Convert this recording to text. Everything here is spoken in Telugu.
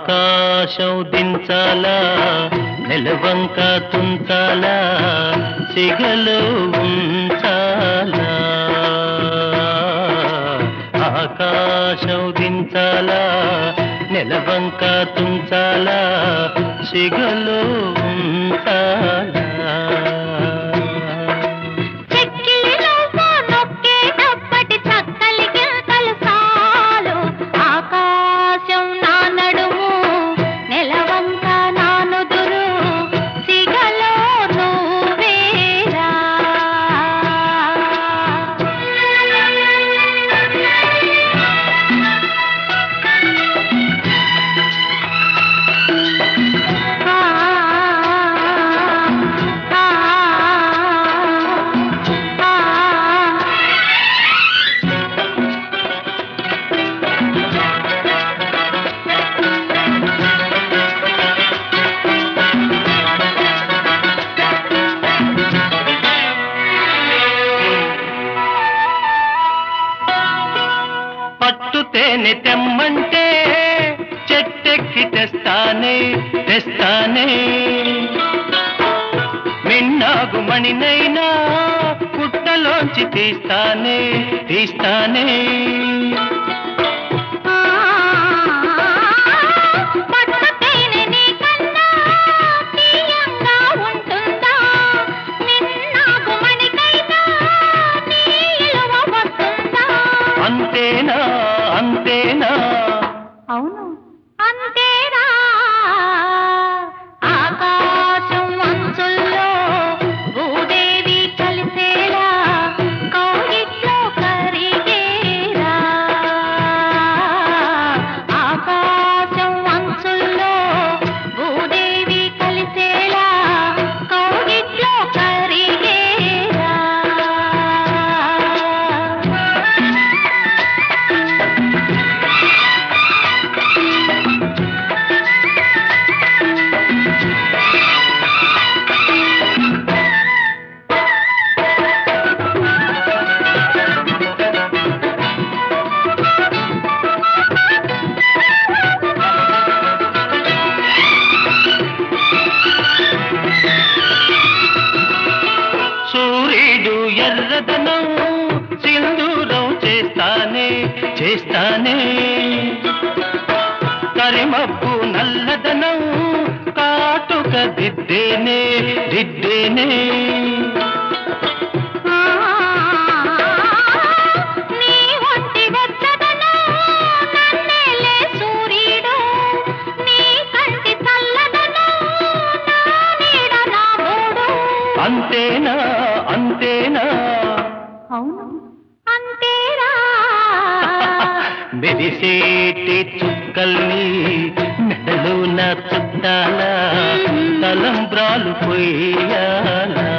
ఆకాశం దించాలా నెలవంక తుంచాలా సిగలో ఉంచాలా ఆకాశం దించాలా నెలవంక తుంచాలా సిగలో ఉంచాలా చెక్కిలి నువ్వు నొక్కేటప్పటి చక్కలి గింతలు సాలు ఆకాశం నా నడుము నెలవంక నా నుదురు సిగలో నువ్వేరా ఆ ఆ ఆ పట్టు తేనె తెమ్మంటే చెట్టెక్కి తెస్తానే తెస్తానే మిన్నాగు మణినైనా పుట్టలోంచి తీస్తానే తీస్తానే పట్టు తేనె నీకన్నా తీయంగా ఉంటుందా నిన్నాగు మణికైనా నీ ఇలువ వస్తుందా అంతేనా అంతేనా అవును అంతేరా ఆకాశం అంచుల్లో భూదేవి కలిసేలా కౌగిట్లో కరిగేరా ఆకాశం అంచుల్లో భూదేవి కలిసేలా కౌగిట్లో కరిగేరా సూర్యుడు ఎర్రదనం సింధూరం చేస్తానే చేస్తానే కరిమబ్బు నల్లదనం కాటుక దిద్దేనే దిద్దేనే నీ ఒంటి వెచ్చదనం నన్నేలే సూర్యుడు నీ కంటి చల్లదనం నా నీడ నా మూడు అంతేనా అంతేనా అవును అంతేరా మెరిసేటి చుక్కల్ని మెడలో నా చుట్టాల తలంబ్రాలు పోయాలా